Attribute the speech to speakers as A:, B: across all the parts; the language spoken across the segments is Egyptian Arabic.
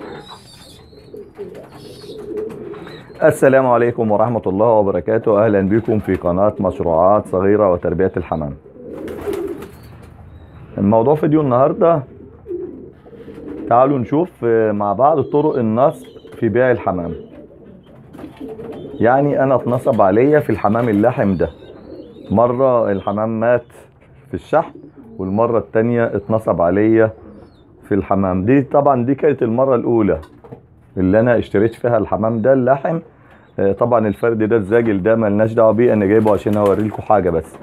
A: السلام عليكم ورحمة الله وبركاته أهلا بكم في قناة مشروعات صغيرة وتربية الحمام الموضوع فيديو النهاردة تعالوا نشوف آه، مع بعض طرق النصب في بيع الحمام يعني أنا اتنصب عليا في الحمام اللحم ده مرة الحمام مات في الشحن والمرة التانية اتنصب عليا في الحمام دي طبعا دي كانت المرة الأولى اللي أنا اشتريت فيها الحمام ده اللحم آه، طبعا الفرد ده الزاجل ده ملناش دعوه بيه انا جايبه عشان اوريلكم حاجه بس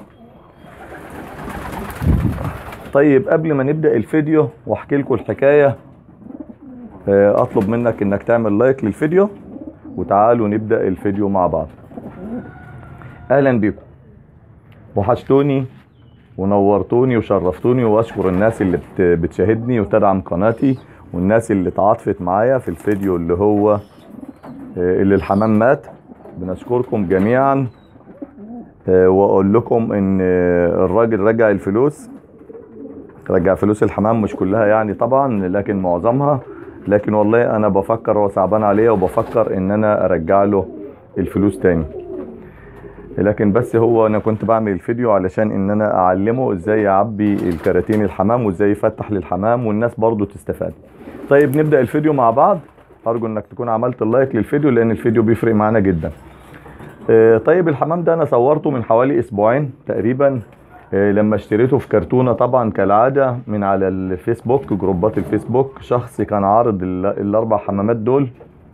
A: طيب قبل ما نبدا الفيديو واحكي لكم الحكايه آه، اطلب منك انك تعمل لايك للفيديو وتعالوا نبدا الفيديو مع بعض اهلا بكم وحشتوني ونورتوني وشرفتوني واشكر الناس اللي بت- بتشاهدني وتدعم قناتي والناس اللي تعاطفت معايا في الفيديو اللي هو آه، اللي الحمام مات بنشكركم جميعا آه، واقول لكم ان آه، الراجل رجع الفلوس رجع فلوس الحمام مش كلها يعني طبعا لكن معظمها لكن والله انا بفكر هو صعبان عليا وبفكر ان انا ارجع له الفلوس تاني لكن بس هو انا كنت بعمل الفيديو علشان ان انا اعلمه ازاي يعبي الكراتين الحمام وازاي يفتح للحمام والناس برضو تستفاد طيب نبدأ الفيديو مع بعض ارجو انك تكون عملت اللايك للفيديو لان الفيديو بيفرق معانا جدا آه، طيب الحمام ده انا صورته من حوالي اسبوعين تقريبا آه، لما اشتريته في كرتونة طبعا كالعادة من على الفيسبوك جروبات الفيسبوك شخص كان عارض ال- الاربع حمامات دول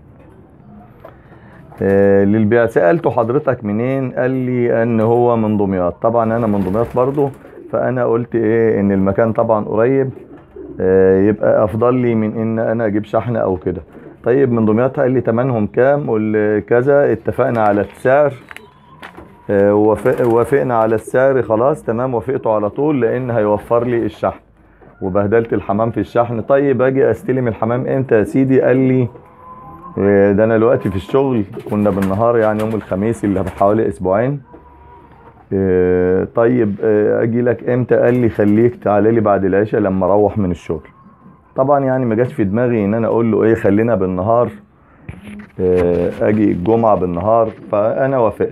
A: آه، للبيع سألته حضرتك منين قال لي ان هو من دمياط طبعا انا من دمياط برضو فانا قلت ايه ان المكان طبعا قريب آه، يبقى افضل لي من ان انا اجيب شحن او كده طيب من دمياط قال لي تمنهم كام قول كذا اتفقنا على السعر آه، وافق- وافقنا على السعر خلاص تمام وافقته على طول لان هيوفر لي الشحن وبهدلت الحمام في الشحن طيب اجي استلم الحمام امتى يا سيدي قال لي آه، ده انا دلوقتي في الشغل كنا بالنهار يعني يوم الخميس اللي بحوالي اسبوعين آه، طيب آه، اجي لك امتى قال لي خليك تعالى لي بعد العشاء لما اروح من الشغل طبعا يعني ما جاش في دماغي ان انا اقول له ايه خلينا بالنهار آه، اجي الجمعه بالنهار فانا وافقت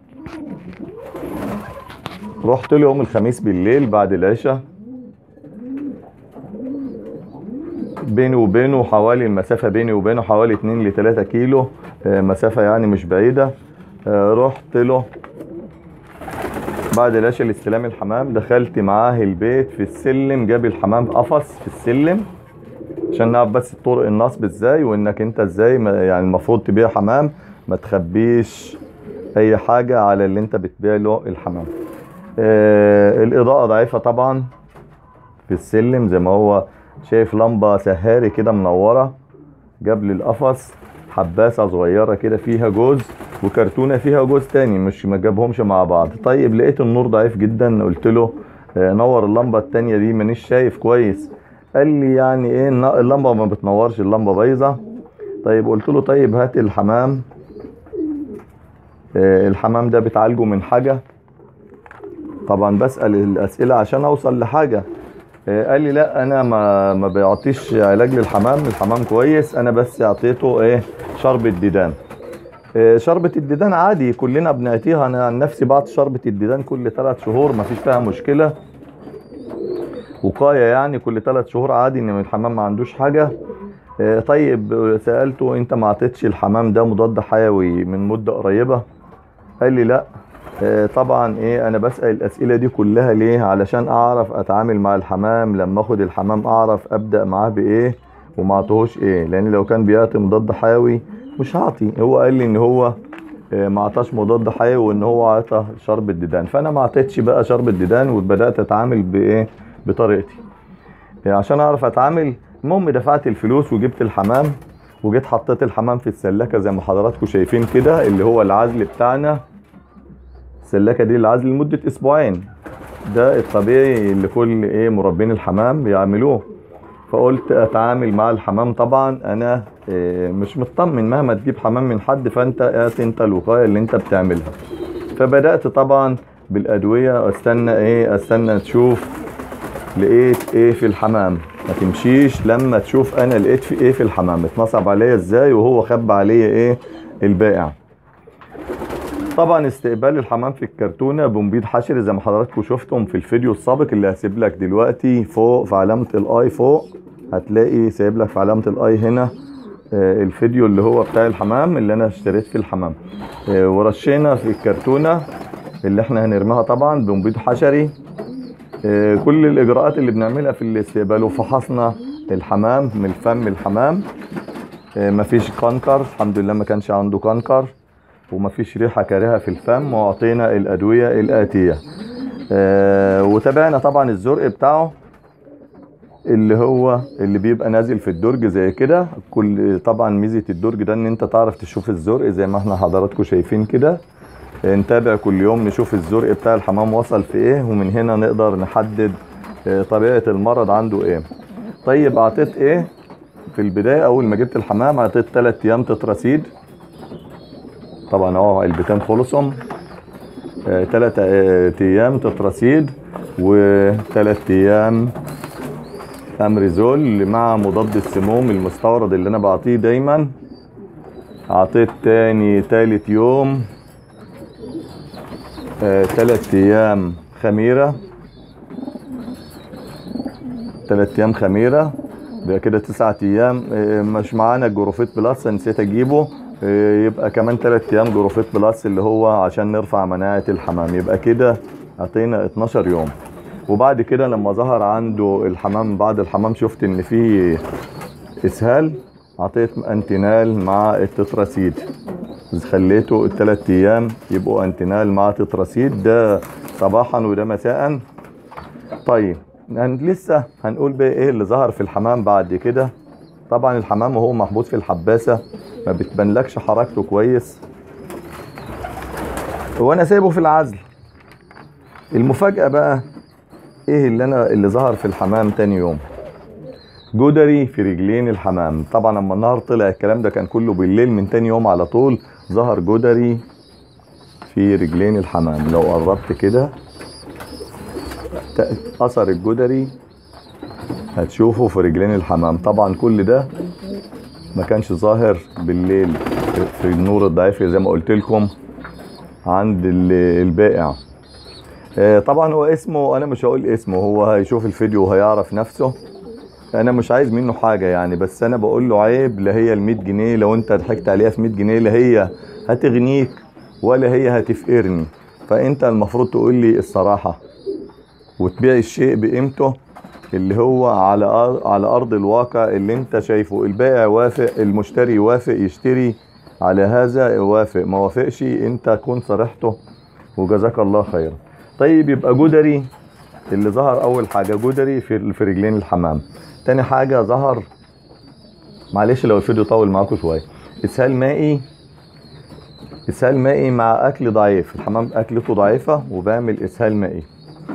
A: رحت له يوم الخميس بالليل بعد العشاء بيني وبينه حوالي المسافة بيني وبينه حوالي 2 ل 3 كيلو آه، مسافة يعني مش بعيدة آه، رحت له بعد العشاء لاستلام الحمام دخلت معاه البيت في السلم جاب الحمام قفص في السلم عشان نعرف بس طرق النصب ازاي وانك انت ازاي ما- يعني المفروض تبيع حمام ما تخبيش اي حاجة على اللي انت بتبيع له الحمام آه الاضاءة ضعيفة طبعا في السلم زي ما هو شايف لمبة سهاري كده منورة جاب لي القفص حباسة صغيرة كده فيها جوز وكرتونة فيها جوز تاني مش ما جابهمش مع بعض طيب لقيت النور ضعيف جدا قلت له آه، نور اللمبة التانية دي مانيش شايف كويس قال لي يعني ايه الن- اللمبة ما بتنورش اللمبة بايظة طيب قلت له طيب هات الحمام آه، الحمام ده بتعالجه من حاجة طبعا بسأل الأسئلة عشان أوصل لحاجة آه، قال لي لا انا ما ما بعطيش علاج للحمام الحمام كويس انا بس اعطيته ايه شربة ديدان آه، شربة الديدان عادي كلنا بنعطيها انا عن نفسي بعطي شربة الديدان كل ثلاث شهور ما فيش فيها مشكلة وقاية يعني كل ثلاث شهور عادي ان الحمام ما عندوش حاجة آه، طيب آه، سألته انت ما عطيتش الحمام ده مضاد حيوي من مدة قريبة قال لي لا آه، طبعا ايه انا بسأل الاسئلة دي كلها ليه علشان اعرف اتعامل مع الحمام لما اخد الحمام اعرف ابدأ معاه بايه وما اعطيهوش ايه لان لو كان بيعطي مضاد حيوي مش هعطي هو قال لي ان هو آه، ما عطاش مضاد حيوي وان هو عطى شربة ديدان فانا ما عطيتش بقى شربة ديدان وبدأت اتعامل بايه بطريقتي آه، عشان اعرف اتعامل المهم دفعت الفلوس وجبت الحمام وجيت حطيت الحمام في السلكة زي ما حضراتكم شايفين كده اللي هو العزل بتاعنا السلاكه دي العزل لمده اسبوعين ده الطبيعي اللي كل ايه مربين الحمام بيعملوه فقلت اتعامل مع الحمام طبعا انا إيه مش مطمن مهما تجيب حمام من حد فانت اعط انت الوقايه اللي انت بتعملها فبدات طبعا بالادويه استنى ايه استنى تشوف لقيت ايه في الحمام ما تمشيش لما تشوف انا لقيت في ايه في الحمام اتنصب عليا ازاي وهو خبى عليا ايه البائع طبعا استقبال الحمام في الكرتونه بمبيض حشري زي ما حضراتكم شفتم في الفيديو السابق اللي هسيب لك دلوقتي فوق في علامه الاي فوق هتلاقي سايب لك في علامه الاي هنا آه، الفيديو اللي هو بتاع الحمام اللي انا اشتريت فيه الحمام آه، ورشينا في الكرتونه اللي احنا هنرميها طبعا بمبيض حشري آه، كل الاجراءات اللي بنعملها في الاستقبال وفحصنا الحمام من فم الحمام آه، مفيش كنكر الحمد لله ما كانش عنده كنكر ومفيش ريحه كارهه في الفم واعطينا الادويه الاتيه آه، وتابعنا طبعا الزرق بتاعه اللي هو اللي بيبقى نازل في الدرج زي كده كل طبعا ميزه الدرج ده ان انت تعرف تشوف الزرق زي ما احنا حضراتكم شايفين كده نتابع كل يوم نشوف الزرق بتاع الحمام وصل في ايه ومن هنا نقدر نحدد آه، طبيعه المرض عنده ايه طيب اعطيت ايه في البدايه اول ما جبت الحمام اعطيت 3 ايام تتراسيد طبعا اهو علبتين خلصهم آه، تلات آه، ايام تتراسيد وتلات ايام امريزول مع مضاد السموم المستورد اللي انا بعطيه دايما اعطيت تاني تالت يوم آه، تلات ايام خميرة تلات ايام خميرة بقى كده تسعة ايام آه، مش معانا الجروفيت بلس نسيت اجيبه آه، يبقى كمان تلات ايام جروفيت بلس اللي هو عشان نرفع مناعة الحمام يبقى كده اعطينا 12 يوم وبعد كده لما ظهر عنده الحمام بعد الحمام شفت ان في اسهال اعطيت انتينال مع التتراسيد خليته الثلاث ايام يبقوا انتينال مع تتراسيد ده صباحا وده مساء طيب هن لسه هنقول بقى ايه اللي ظهر في الحمام بعد كده طبعا الحمام وهو محبوس في الحباسه ما بتبانلكش حركته كويس وانا سايبه في العزل المفاجاه بقى ايه اللي انا اللي ظهر في الحمام تاني يوم جدري في رجلين الحمام طبعا لما النهار طلع الكلام ده كان كله بالليل من تاني يوم على طول ظهر جدري في رجلين الحمام لو قربت كده ت- اثر الجدري هتشوفه في رجلين الحمام طبعا كل ده ما كانش ظاهر بالليل في النور الضعيف زي ما قلت لكم عند ال- البائع آه، طبعا هو اسمه انا مش هقول اسمه هو هيشوف الفيديو وهيعرف نفسه انا مش عايز منه حاجه يعني بس انا بقول له عيب لا هي ال 100 جنيه لو انت ضحكت عليها في 100 جنيه لا هي هتغنيك ولا هي هتفقرني فانت المفروض تقول لي الصراحه وتبيع الشيء بقيمته اللي هو على أر- على ارض الواقع اللي انت شايفه البائع وافق المشتري يوافق يشتري على هذا يوافق ما وافقش انت كن صريحته وجزاك الله خيرا طيب يبقى جدري اللي ظهر اول حاجه جدري في في رجلين الحمام تاني حاجه ظهر معلش لو الفيديو طول معاكم شويه اسهال مائي اسهال مائي مع اكل ضعيف الحمام اكلته ضعيفه وبعمل اسهال مائي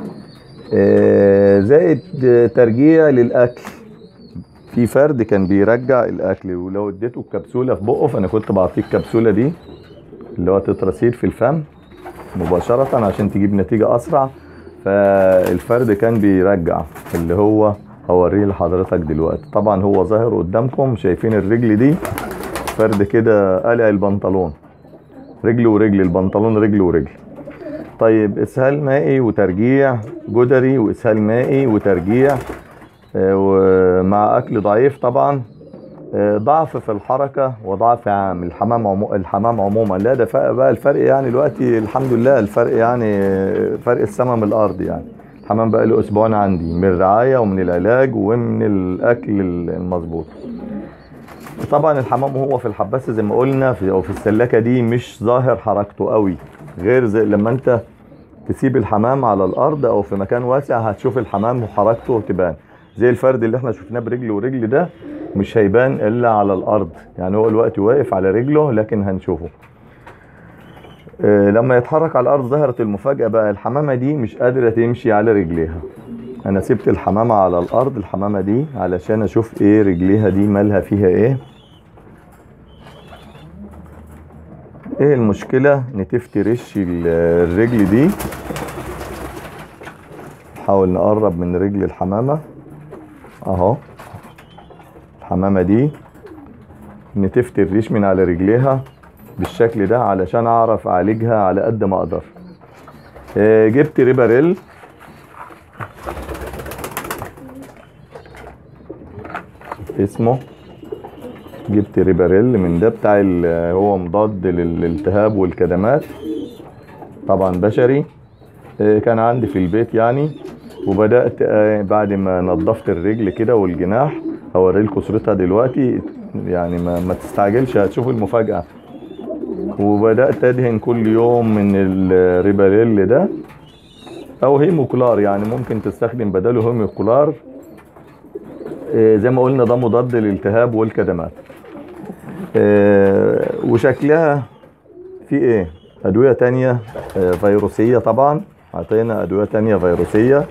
A: آه، زائد ترجيع للاكل في فرد كان بيرجع الاكل ولو اديته الكبسوله في بقه فانا كنت بعطيه الكبسوله دي اللي هو تتراسيد في الفم مباشرة عشان تجيب نتيجة أسرع فالفرد كان بيرجع اللي هو هوريه لحضرتك دلوقتي طبعا هو ظاهر قدامكم شايفين الرجل دي فرد كده قلع البنطلون رجل ورجل البنطلون رجل ورجل طيب اسهال مائي وترجيع جدري واسهال مائي وترجيع آه، ومع اكل ضعيف طبعا آه، ضعف في الحركة وضعف عام الحمام عمو... الحمام عموما لا ده فرق بقى الفرق يعني دلوقتي الحمد لله الفرق يعني آه، فرق السماء من الأرض يعني الحمام بقى له أسبوعين عندي من الرعاية ومن العلاج ومن الأكل المظبوط طبعا الحمام وهو في الحباسة زي ما قلنا في أو في السلاكة دي مش ظاهر حركته قوي غير زي لما أنت تسيب الحمام على الأرض أو في مكان واسع هتشوف الحمام وحركته تبان زي الفرد اللي احنا شفناه برجل ورجل ده مش هيبان الا على الارض يعني هو الوقت واقف على رجله لكن هنشوفه آه، لما يتحرك على الارض ظهرت المفاجاه بقى الحمامه دي مش قادره تمشي على رجليها انا سبت الحمامه على الارض الحمامه دي علشان اشوف ايه رجليها دي مالها فيها ايه ايه المشكله نتفتي رش ال- الرجل دي نحاول نقرب من رجل الحمامه اهو الحمامة دي نتفت الريش من على رجليها بالشكل ده علشان اعرف اعالجها على قد ما اقدر آه، جبت ريباريل اسمه جبت ريباريل من ده بتاع ال- هو مضاد للالتهاب والكدمات طبعا بشري آه، كان عندي في البيت يعني وبدأت آه، بعد ما نظفت الرجل كده والجناح هوريلكوا صورتها دلوقتي يعني ما, ما تستعجلش هتشوفوا المفاجأة وبدأت أدهن كل يوم من الريباريل ده أو هيموكلار يعني ممكن تستخدم بداله هيموكلار آه، زي ما قلنا ده مضاد للالتهاب والكدمات آه، وشكلها في ايه ادوية تانية آه، فيروسية طبعا عطينا ادوية تانية فيروسية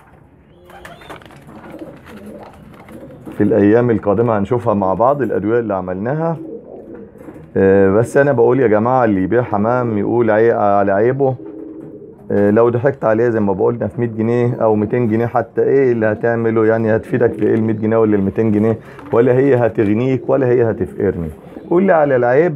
A: في الايام القادمة هنشوفها مع بعض الادوية اللي عملناها آه، بس انا بقول يا جماعة اللي يبيع حمام يقول عي- على عيبه آه، لو ضحكت عليه زي ما بقولنا في 100 جنيه او 200 جنيه حتى ايه اللي هتعمله يعني هتفيدك في ايه ال 100 جنيه ولا ال 200 جنيه ولا هي هتغنيك ولا هي هتفقرني قول لي على العيب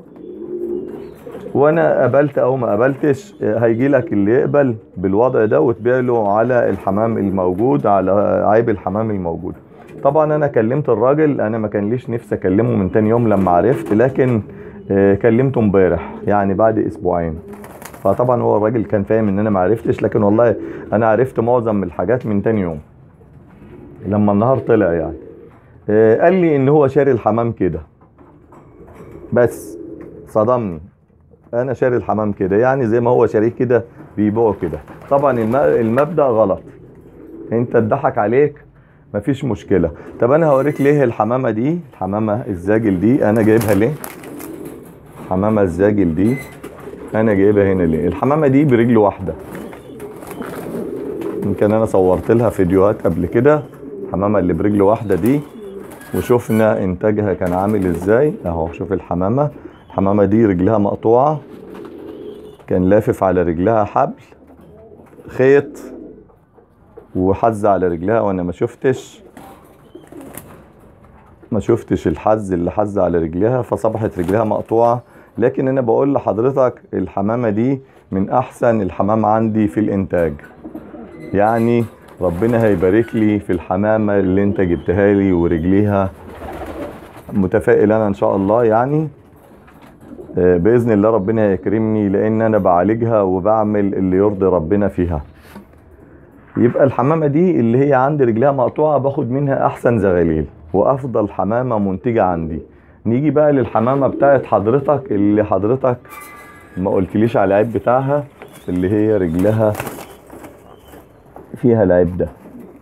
A: وانا قبلت او ما قبلتش هيجي لك اللي يقبل بالوضع ده وتبيع له على الحمام الموجود على عيب الحمام الموجود طبعا انا كلمت الراجل انا ما كان ليش نفسي اكلمه من تاني يوم لما عرفت لكن آه، كلمته امبارح يعني بعد اسبوعين فطبعا هو الراجل كان فاهم ان انا ما عرفتش لكن والله انا عرفت معظم الحاجات من تاني يوم لما النهار طلع يعني آه، قال لي ان هو شاري الحمام كده بس صدمني انا شاري الحمام كده يعني زي ما هو شاريه كده بيبيعه كده طبعا الم- المبدأ غلط انت اتضحك عليك مفيش مشكلة طب انا هوريك ليه الحمامة دي الحمامة الزاجل دي انا جايبها ليه الحمامة الزاجل دي انا جايبها هنا ليه الحمامة دي برجل واحدة يمكن انا صورت لها فيديوهات قبل كده الحمامة اللي برجل واحدة دي وشفنا انتاجها كان عامل ازاي اهو شوف الحمامة الحمامة دي رجلها مقطوعة كان لافف على رجلها حبل خيط وحز على رجلها وانا ما شفتش ما شفتش الحز اللي حز على رجلها فصبحت رجلها مقطوعة لكن انا بقول لحضرتك الحمامة دي من احسن الحمام عندي في الانتاج يعني ربنا هيبارك لي في الحمامة اللي انت جبتها لي ورجليها متفائل انا ان شاء الله يعني آه، باذن الله ربنا هيكرمني لان انا بعالجها وبعمل اللي يرضي ربنا فيها يبقى الحمامه دي اللي هي عندي رجلها مقطوعه باخد منها احسن زغاليل وافضل حمامه منتجه عندي نيجي بقى للحمامه بتاعت حضرتك اللي حضرتك ما قلتليش على العيب بتاعها اللي هي رجلها فيها العيب ده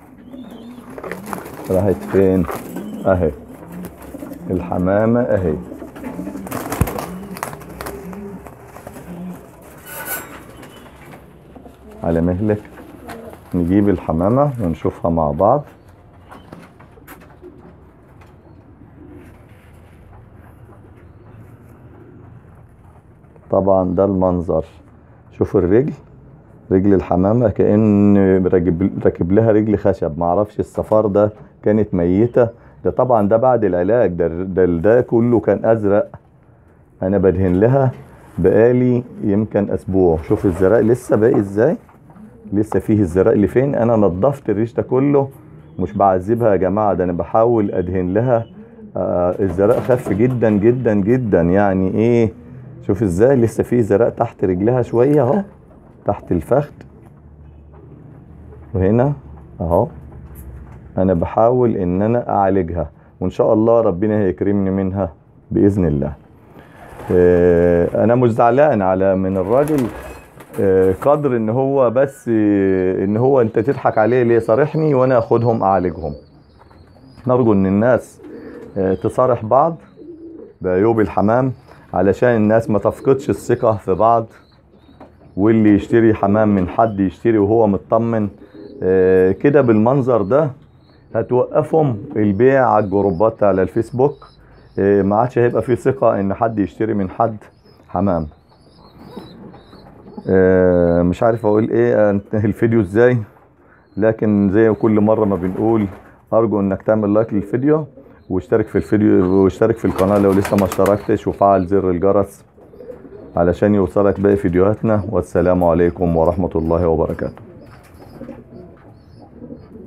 A: راحت فين اهي الحمامه اهي على مهلك نجيب الحمامة ونشوفها مع بعض طبعا ده المنظر شوف الرجل رجل الحمامة كأن راكب راكب لها رجل خشب معرفش الصفار ده كانت ميتة ده طبعا ده بعد العلاج ده ده, ده كله كان أزرق أنا بدهن لها بقالي يمكن أسبوع شوف الزرق لسه باقي ازاي لسه فيه الزرق اللي فين انا نظفت الريش ده كله مش بعذبها يا جماعه ده انا بحاول ادهن لها آه الزرق خف جدا جدا جدا يعني ايه شوف ازاي لسه فيه زرق تحت رجلها شويه اهو تحت الفخذ وهنا اهو انا بحاول ان انا اعالجها وان شاء الله ربنا هيكرمني منها باذن الله آه، انا مش زعلان على من الراجل آه، قدر ان هو بس آه، ان هو انت تضحك عليه ليه صارحني وانا اخدهم اعالجهم نرجو ان الناس آه، تصارح بعض بعيوب الحمام علشان الناس ما تفقدش الثقة في بعض واللي يشتري حمام من حد يشتري وهو مطمن آه، كده بالمنظر ده هتوقفهم البيع على الجروبات على الفيسبوك آه، ما عادش هيبقى فيه ثقة ان حد يشتري من حد حمام آه، مش عارف اقول ايه انتهي الفيديو ازاي لكن زي كل مرة ما بنقول ارجو انك تعمل لايك للفيديو واشترك في الفيديو واشترك في القناة لو لسه ما اشتركتش وفعل زر الجرس علشان يوصلك باقي فيديوهاتنا والسلام عليكم ورحمة الله وبركاته